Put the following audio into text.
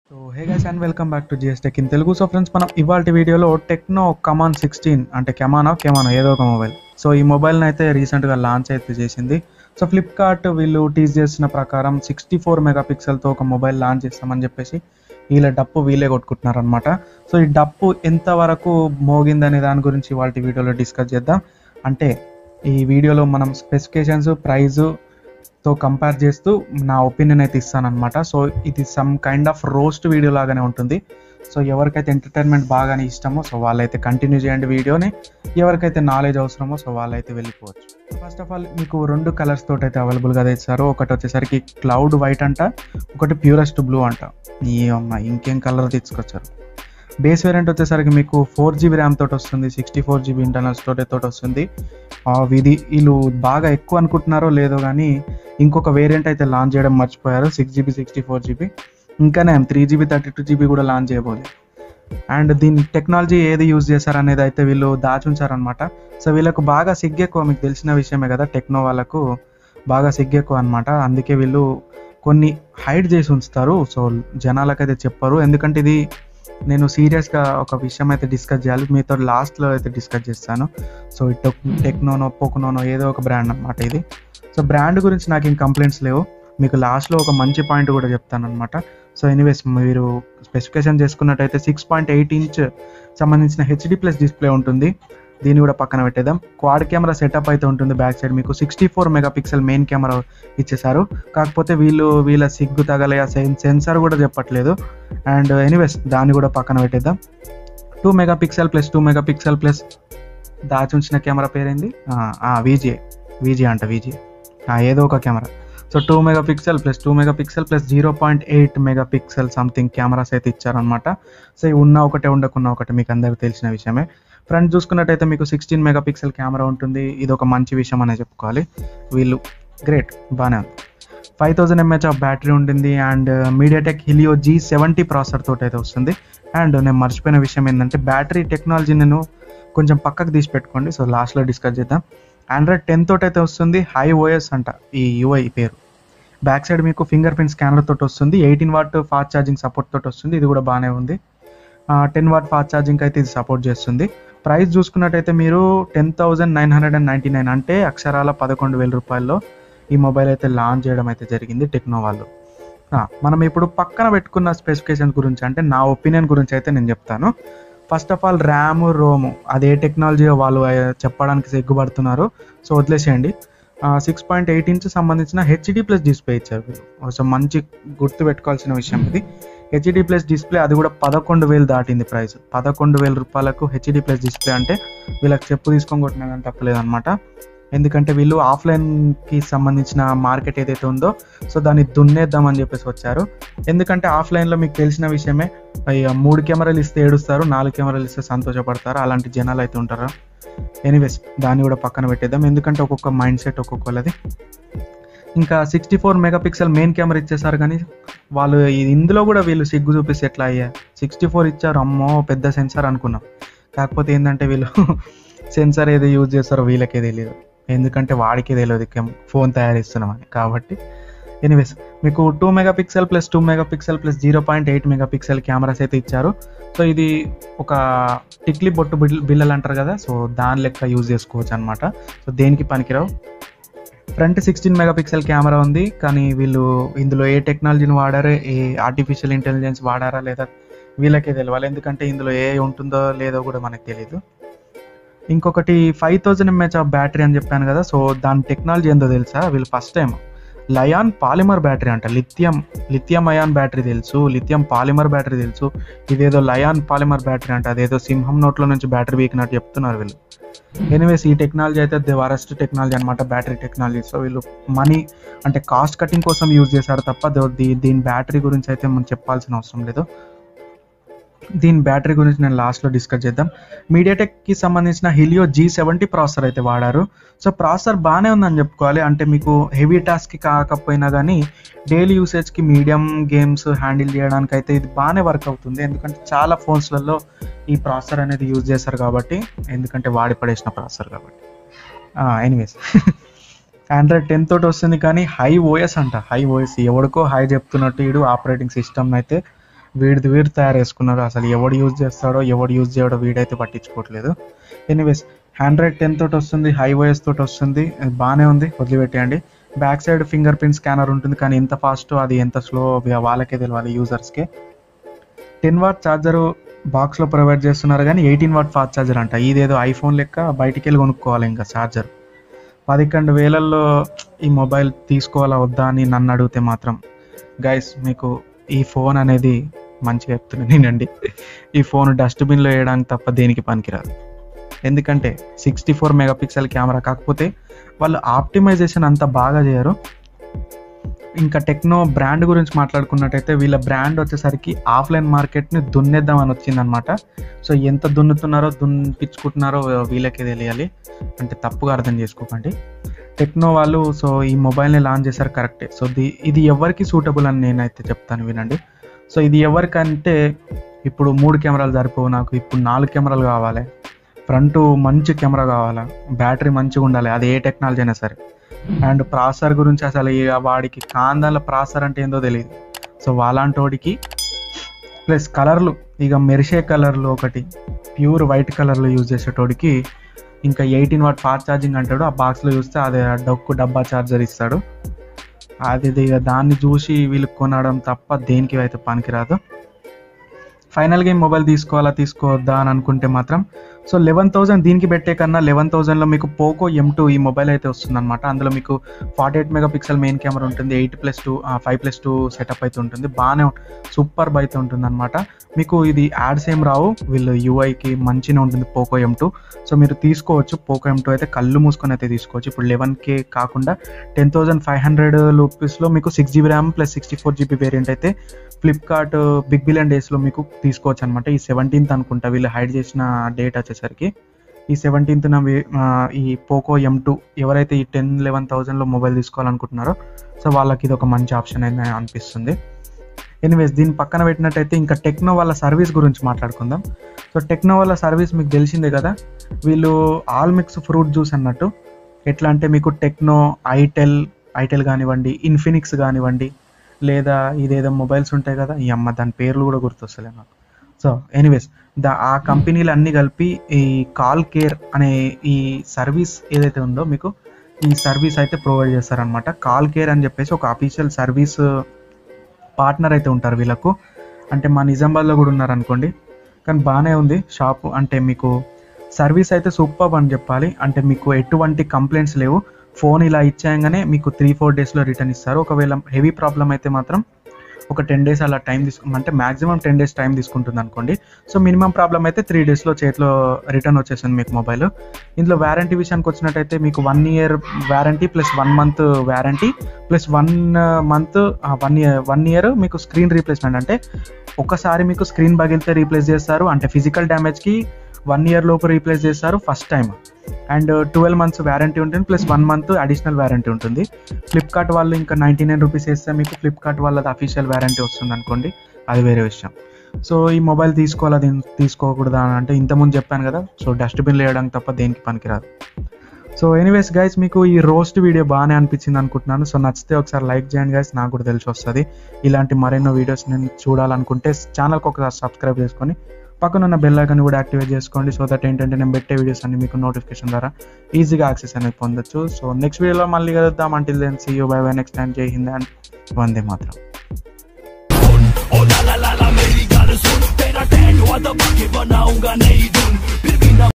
so hey guys and welcome back to GS tech in Telugu so friends మనం ఇవాళ వీడియోలో techno కమాన్ sixteen అంటే కెమానా కెమానో ఏదో ఒక మొబైల్ సో ఈ మొబైల్ని అయితే రీసెంట్గా లాంచ్ అయితే చేసింది సో ఫ్లిప్కార్ట్ వీళ్ళు టీజ్ చేసిన ప్రకారం సిక్స్టీ ఫోర్ మెగాపిక్సెల్తో ఒక మొబైల్ లాంచ్ చేస్తామని చెప్పేసి వీళ్ళ డప్పు వీళ్ళే కొట్టుకుంటున్నారు అనమాట సో ఈ డప్పు ఎంతవరకు మోగిందనే దాని గురించి వాళ్ళ వీడియోలో డిస్కస్ చేద్దాం అంటే ఈ వీడియోలో మనం స్పెసిఫికేషన్స్ ప్రైజు తో కంపేర్ చేస్తూ నా ఒపీనియన్ అయితే ఇస్తానన్నమాట సో ఇది some kind of roast video లాగానే ఉంటుంది సో ఎవరికైతే ఎంటర్టైన్మెంట్ బాగానే ఇష్టమో సో వాళ్ళైతే కంటిన్యూ చేయండి వీడియోని ఎవరికైతే నాలెడ్జ్ అవసరమో సో వాళ్ళైతే వెళ్ళిపోవచ్చు ఫస్ట్ ఆఫ్ ఆల్ మీకు రెండు కలర్స్ తోటి అయితే అవైలబుల్గా తెచ్చారు ఒకటి వచ్చేసరికి క్లౌడ్ వైట్ అంట ఒకటి ప్యూరెస్ట్ బ్లూ అంట ఈ అమ్మ ఇంకేం కలర్ తీసుకొచ్చారు బేస్ వేరియంట్ వచ్చేసరికి మీకు ఫోర్ జీబీ ర్యామ్ తోటి వస్తుంది sixty four GB internal storage తోటి వస్తుంది ఆ, ఇది వీళ్ళు బాగా ఎక్కువ అనుకుంటున్నారో లేదో కానీ ఇంకొక వేరియంట్ అయితే లాంచ్ చేయడం మర్చిపోయారు six GB sixty four GB ఇంకానే three GB thirty two GB కూడా లాంచ్ చేయబోలేదు అండ్ దీని టెక్నాలజీ ఏది యూజ్ చేశారు అనేది అయితే వీళ్ళు దాచుంచారనమాట సో వీళ్ళకు బాగా సిగ్గెక్కువ మీకు తెలిసిన విషయమే కదా టెక్నో వాళ్ళకు బాగా సిగ్గెక్కువ అనమాట అందుకే వీళ్ళు కొన్ని హైడ్ చేసి ఉంచుతారు సో జనాలకైతే చెప్పరు ఎందుకంటే ఇది నేను సీరియస్గా ఒక విషయం అయితే డిస్కస్ చేయాలి మీతో లాస్ట్లో అయితే డిస్కస్ చేస్తాను సో ఈ టెక్ టెక్నోనో పోకునోనో ఏదో ఒక బ్రాండ్ అనమాట ఇది సో బ్రాండ్ గురించి నాకు ఏం కంప్లైంట్స్ లేవు మీకు లాస్ట్లో ఒక మంచి పాయింట్ కూడా చెప్తాను అనమాట సో ఎనీవేస్ మీరు స్పెసిఫికేషన్ చేసుకున్నట్టయితే సిక్స్ పాయింట్ ఎయిట్ ఇంచ్ సంబంధించిన హెచ్డి ప్లస్ డిస్ప్లే ఉంటుంది దీన్ని కూడా పక్కన పెట్టేద్దాం క్వాడ్ కెమెరా సెటప్ అయితే ఉంటుంది బ్యాక్ సైడ్ మీకు sixty four megapixel main camera ఇచ్చేసారు కాకపోతే వీళ్ళు వీళ్ళ సిగ్గు తగలే సెన్సార్ కూడా చెప్పట్లేదు అండ్ ఎనీవేస్ దాన్ని కూడా పక్కన పెట్టేద్దాం two megapixel plus two megapixel plus దాచుంచిన కెమెరా పేరేంది విజిఏ విజిఏ అంట విజిఏ ఏదో ఒక camera so two megapixel plus two megapixel plus zero point eight megapixel something cameras అయితే ఇచ్చారనమాట సో ఇవి ఉన్న ఒకటే ఉండకున్న ఒకటి మీకు అందరికి తెలిసిన విషయమే ఫ్రంట్ చూసుకున్నట్టయితే మీకు సిక్స్టీన్ మెగాపిక్సెల్ కెమెరా ఉంటుంది ఇది ఒక మంచి విషయం అనే చెప్పుకోవాలి వీళ్ళు గ్రేట్ బాగానే ఉంది five thousand MH of battery ఉంటుంది and MediaTek Helio G seventy processor తోటి అయితే వస్తుంది అండ్ నేను మర్చిపోయిన విషయం ఏంటంటే బ్యాటరీ టెక్నాలజీ నేను కొంచెం పక్కకు తీసి పెట్టుకోండి సో లాస్ట్లో డిస్కస్ చేద్దాం ఆండ్రాయిడ్ టెన్ తోటి అయితే వస్తుంది హై ఓఎస్ అంట ఈ యూఐ పేరు బ్యాక్ సైడ్ మీకు ఫింగర్ ప్రింట్ స్కానర్ తోటి వస్తుంది eighteen watt fast charging support తోటి వస్తుంది ఇది కూడా బాగానే ఉంది టెన్ వాట్ ఫాస్ట్ ఛార్జింగ్ అయితే ఇది సపోర్ట్ చేస్తుంది ప్రైస్ చూసుకున్నట్టయితే మీరు ten thousand nine hundred and ninety nine అంటే అక్షరాల పదకొండు వేల రూపాయల్లో ఈ మొబైల్ అయితే లాంచ్ చేయడం అయితే జరిగింది టెక్నో వాళ్ళు ఆ, మనం ఇప్పుడు పక్కన పెట్టుకున్న స్పెసిఫికేషన్స్ గురించి అంటే నా ఒపీనియన్ గురించి అయితే నేను చెప్తాను first of all RAM ROM అదే టెక్నాలజీ వాళ్ళు ఆ, చెప్పడానికి సిగ్గుపడుతున్నారు సో వదిలేసేయండి సిక్స్ పాయింట్ ఎయిట్ ఇంచ్ సంబంధించిన హెచ్డి ప్లస్ డిస్ప్లే ఇచ్చారు వీళ్ళు సో మంచి గుర్తు పెట్టుకోవాల్సిన విషయం ఇది హెచ్డి ప్లస్ డిస్ప్లే అది కూడా పదకొండు వేలు దాటింది ప్రైస్ పదకొండు వేల రూపాయలకు హెచ్డి ప్లస్ డిస్ప్లే అంటే వీళ్ళకి చెప్పు తీసుకొని కొట్టినా కానీ తప్పలేదు అనమాట ఎందుకంటే వీళ్ళు ఆఫ్లైన్కి సంబంధించిన మార్కెట్ ఏదైతే ఉందో సో దాన్ని దున్నేద్దామని చెప్పేసి వచ్చారు ఎందుకంటే ఆఫ్లైన్లో మీకు తెలిసిన విషయమే అయ్య, మూడు కెమెరాలు ఇస్తే ఏడుస్తారు నాలుగు కెమెరాలు ఇస్తే సంతోషపడతారు అలాంటి జనాలు అయితే ఉంటారు ఎనీవేస్ దాన్ని కూడా పక్కన పెట్టేద్దాం ఎందుకంటే ఒక్కొక్క మైండ్ సెట్ ఒక్కొక్కలది ఇంకా sixty four megapixel main camera ఇచ్చేసారు కానీ వాళ్ళు ఇది- ఇందులో కూడా వీళ్ళు సిగ్గు చూపిస్తే ఎట్లా అయ్యా సిక్స్టీ ఫోర్ ఇచ్చారు అమ్మో పెద్ద సెన్సార్ అనుకున్నాం కాకపోతే ఏంటంటే వీళ్ళు సెన్సార్ ఏదో యూజ్ చేస్తారో వీళ్ళకే తెలియదు ఎందుకంటే వాడికే తెలియదు ఫోన్ తయారిస్తున్నామని కాబట్టి ఎనీవేస్ మీకు two megapixel plus two megapixel plus zero point eight megapixel cameras అయితే ఇచ్చారు సో ఇది ఒక టిక్లీ బొట్టు బిల్ బిల్లలు అంటారు కదా సో దాని లెక్క యూజ్ చేసుకోవచ్చు అనమాట సో దేనికి పనికిరావు ఫ్రంట్ సిక్స్టీన్ మెగాపిక్సెల్ కెమెరా ఉంది కానీ వీళ్ళు ఇందులో ఏ టెక్నాలజీని వాడారో ఏ ఆర్టిఫిషియల్ ఇంటెలిజెన్స్ వాడారా లేదా వీళ్ళకే తెలియాలి ఎందుకంటే ఇందులో ఏ ఉంటుందో లేదో కూడా మనకు తెలియదు ఇంకొకటి five thousand MH of battery అని చెప్పాను కదా సో దాని టెక్నాలజీ ఏందో తెలుసా వీళ్ళు ఫస్ట్ టైం లయాన్ పాలిమర్ బ్యాటరీ అంట లిథియం లిథియం అయాన్ బ్యాటరీ తెలుసు లిథియం పాలిమర్ బ్యాటరీ తెలుసు ఇదేదో లయాన్ పాలిమర్ బ్యాటరీ అంట అదేదో సింహం నోట్లో నుంచి బ్యాటరీ వీకినట్టు చెప్తున్నారు వీళ్ళు ఎనీవేస్ ఈ టెక్నాలజీ అయితే ది వరస్ట్ టెక్నాలజీ అనమాట బ్యాటరీ టెక్నాలజీ సో వీళ్ళు మనీ అంటే కాస్ట్ కటింగ్ కోసం యూజ్ చేశారు తప్ప దో- దీ- దీని బ్యాటరీ గురించి అయితే మనం చెప్పాల్సిన అవసరం లేదు దీని బ్యాటరీ గురించి నేను లాస్ట్లో డిస్కస్ చేద్దాం మీడియాటెక్కి సంబంధించిన హిలియో జీ సెవెంటీ ప్రాసెసర్ అయితే వాడారు సో ప్రాసెసర్ బాగానే ఉందని చెప్పుకోవాలి అంటే మీకు హెవీ టాస్క్కి కాకపోయినా కానీ డైలీ యూసేజ్కి మీడియం గేమ్స్ హ్యాండిల్ చేయడానికి అయితే ఇది బాగానే వర్క్ అవుతుంది ఎందుకంటే చాలా ఫోన్స్లలో ఈ ప్రాసెసర్ అనేది యూజ్ చేస్తారు కాబట్టి ఎందుకంటే వాడి పడేసిన ప్రాసెసర్ కాబట్టి ఎనీవేస్ ఆండ్రాయిడ్ టెన్ తోటి వస్తుంది కానీ హై ఓఎస్ అంట హై ఓఎస్ ఎవడికో హై చెప్తున్నట్టు ఇడు ఆపరేటింగ్ సిస్టమ్ అయితే వీడిది వీడు తయారు చేసుకున్నారు అసలు ఎవడు యూజ్ చేస్తాడో ఎవడు యూజ్ చేయడో వీడైతే పట్టించుకోవట్లేదు ఎనీవేస్ హండ్రెడ్ టెన్ తోటి వస్తుంది హై వైఎస్ తోటి వస్తుంది అది బాగానే ఉంది వదిలిపెట్టేయండి back side finger print scanner ఉంటుంది కానీ ఎంత ఫాస్ట్ అది ఎంత స్లో వాళ్ళకే తెలియాలి యూజర్స్కే టెన్ వాట్ ఛార్జర్ బాక్స్లో ప్రొవైడ్ చేస్తున్నారు కానీ ఎయిటీన్ వాట్ ఫాస్ట్ ఛార్జర్ అంట ఇదేదో ఐఫోన్ లెక్క బయటికి వెళ్ళి కొనుక్కోవాలి ఇంకా ఛార్జర్ పదకొండు వేలల్లో ఈ మొబైల్ తీసుకోవాలా వద్దా అని నన్ను అడిగితే మాత్రం గైస్ మీకు ఈ ఫోన్ అనేది మంచిగా చెప్తున్నాను నేనండి ఈ ఫోన్ డస్ట్బిన్లో వేయడానికి తప్ప దేనికి పనికిరాదు ఎందుకంటే సిక్స్టీ ఫోర్ మెగాపిక్సెల్ కెమెరా కాకపోతే వాళ్ళు ఆప్టిమైజేషన్ అంత బాగా చేయరు ఇంకా టెక్నో బ్రాండ్ గురించి మాట్లాడుకున్నట్టయితే వీళ్ళ బ్రాండ్ వచ్చేసరికి ఆఫ్లైన్ మార్కెట్ని దున్నేద్దామని వచ్చిందనమాట సో ఎంత దున్నుతున్నారో దున్నిపించుకుంటున్నారో వీళ్ళకే తెలియాలి అంటే తప్పుగా అర్థం చేసుకోకండి టెక్నో వాళ్ళు సో ఈ మొబైల్ని లాంచ్ చేశారు కరెక్టే సో ది ఇది ఎవరికి సూటబుల్ అని నేనైతే చెప్తాను వినండి సో ఇది ఎవరికంటే ఇప్పుడు మూడు కెమెరాలు సరిపోవు నాకు ఇప్పుడు నాలుగు కెమెరాలు కావాలి ఫ్రంట్ మంచి కెమెరా కావాలా బ్యాటరీ మంచిగా ఉండాలి అది ఏ టెక్నాలజీ అయినా సరే అండ్ ప్రాసెసర్ గురించి అసలు ఇక వాడికి కాందాల ప్రాసెసర్ అంటే ఏందో తెలియదు సో వాళ్ళంటి వాడికి ప్లస్ కలర్లు ఇక మెరిసే కలర్లు ఒకటి ప్యూర్ వైట్ కలర్లో యూజ్ చేసేటోడికి ఇంకా ఎయిటీన్ వాట్ ఫాస్ట్ ఛార్జింగ్ అంటాడు ఆ బాక్స్లో చూస్తే అది డొక్కు డబ్బా ఛార్జర్ ఇస్తాడు అది ఇక దాన్ని చూసి వీళ్ళు కొనడం తప్ప దేనికి అయితే పనికిరాదు ఫైనల్గా ఈ మొబైల్ తీసుకోవాలా తీసుకోవద్దా అని అనుకుంటే మాత్రం సో లెవెన్ థౌసండ్ దీనికి పెట్టే కన్నా లెవెన్ థౌసండ్లో మీకు పోకో ఎం టూ ఈ మొబైల్ అయితే వస్తుంది అనమాట అందులో మీకు forty eight megapixel main camera ఉంటుంది eight plus two five plus two setup అయితే ఉంటుంది బాగానే సూపర్ అయితే ఉంటుంది అనమాట మీకు ఇది యాడ్స్ ఏం రావు వీళ్ళు యూఐకి మంచిగా ఉంటుంది పోకో ఎం టూ సో మీరు తీసుకోవచ్చు పోకో ఎం టూ అయితే కళ్ళు మూసుకొని అయితే తీసుకోవచ్చు ఇప్పుడు లెవెన్ కే కాకుండా టెన్ థౌసండ్ ఫైవ్ హండ్రెడ్ రూపీస్లో మీకు six GB RAM plus sixty four GB variant అయితే ఫ్లిప్కార్ట్ బిగ్ బిలియన్ డేస్లో మీకు తీసుకోవచ్చు అనమాట ఈ సెవెంటీన్త్ అనుకుంటా వీళ్ళు హైడ్ చేసిన డేట్ వచ్చేసరికి ఈ సెవెంటీన్త్న ఈ పోకో ఎం టూ ఎవరైతే ఈ టెన్ లెవెన్ థౌజండ్లో మొబైల్ తీసుకోవాలనుకుంటున్నారో సో వాళ్ళకి ఇది ఒక మంచి ఆప్షన్ అయితే అనిపిస్తుంది ఎనీవేస్ దీని పక్కన పెట్టినట్టయితే ఇంకా టెక్నో వాళ్ళ సర్వీస్ గురించి మాట్లాడుకుందాం సో టెక్నో వాళ్ళ సర్వీస్ మీకు తెలిసిందే కదా వీళ్ళు ఆల్ మిక్స్ ఫ్రూట్ జ్యూస్ అన్నట్టు ఎట్లా అంటే మీకు టెక్నో ఐటెల్ ఐటెల్ కానివ్వండి ఇన్ఫినిక్స్ కానివ్వండి లేదా ఇదేదో మొబైల్స్ ఉంటాయి కదా ఈ అమ్మ దాని పేర్లు కూడా గుర్తొస్తలే నాకు సో ఎనీవేస్ దా ఆ కంపెనీలు అన్నీ కలిపి ఈ కాల్ కేర్ అనే ఈ సర్వీస్ ఏదైతే ఉందో మీకు ఈ సర్వీస్ అయితే ప్రొవైడ్ చేస్తారనమాట కాల్ కేర్ అని చెప్పేసి ఒక అఫీషియల్ సర్వీస్ పార్ట్నర్ అయితే ఉంటారు వీళ్ళకు అంటే మా నిజామాబాద్లో కూడా ఉన్నారు అనుకోండి కానీ బాగానే ఉంది షాప్ అంటే మీకు సర్వీస్ అయితే సూపర్ అని చెప్పాలి అంటే మీకు ఎటువంటి కంప్లైంట్స్ లేవు ఫోన్ ఇలా ఇచ్చేయంగానే మీకు త్రీ ఫోర్ డేస్లో రిటర్న్ ఇస్తారు ఒకవేళ హెవీ ప్రాబ్లం అయితే మాత్రం ఒక టెన్ డేస్ అలా టైం తీసుకు అంటే మాక్సిమం టెన్ డేస్ టైం తీసుకుంటుంది అనుకోండి సో మినిమం ప్రాబ్లం అయితే త్రీ డేస్లో చేతిలో రిటర్న్ వచ్చేసింది మీకు మొబైల్ ఇందులో వ్యారంటీ విషయానికి వచ్చినట్టయితే మీకు one year warranty plus one month warranty plus one month one year one year మీకు స్క్రీన్ రీప్లేస్మెంట్ అంటే ఒకసారి మీకు స్క్రీన్ పగిలితే రీప్లేస్ చేస్తారు అంటే ఫిజికల్ డ్యామేజ్కి వన్ ఇయర్ లోపు రీప్లేస్ చేస్తారు first time and twelve months warranty ఉంటుంది plus one month additional warranty ఉంటుంది ఫ్లిప్కార్ట్ వాళ్ళు ఇంకా నైంటీ నైన్ రూపీస్ వేస్తే మీకు ఫ్లిప్కార్ట్ వాళ్ళది అఫీషియల్ వ్యారంటీ వస్తుంది అనుకోండి అది వేరే విషయం సో ఈ మొబైల్ తీసుకోవాలా దీన్ని తీసుకోకూడదా అని అంటే ఇంతకుముందు చెప్పాను కదా సో డస్ట్బిన్లో వేయడానికి తప్ప దేనికి పనికిరాదు సో ఎనీవేస్ గైస్ మీకు ఈ రోస్ట్ వీడియో బాగానే అనిపించింది అనుకుంటున్నాను సో నచ్చితే ఒకసారి లైక్ చేయండి గైస్ నాకు కూడా తెలిసి వస్తుంది ఇలాంటి మరెన్నో వీడియోస్ నేను చూడాలనుకుంటే ఛానల్కి ఒకసారి సబ్స్క్రైబ్ చేసుకొని పక్కన ఉన్న బెల్ ఐకాన్ కూడా యాక్టివేట్ చేసుకోండి సో దట్ ఏంటంటే నేను పెట్టే వీడియోస్ అన్ని మీకు నోటిఫికేషన్ ద్వారా ఈజీగా యాక్సెస్ అనేది పొందొచ్చు సో నెక్స్ట్ వీడియోలో మళ్ళీ కలుద్దాం until then see you bye bye next time Jai Hind and వందే మాత్రం Oh la la la la मेरी गाल सुन तेरा टैटू दबा के बनाऊंगा नहीं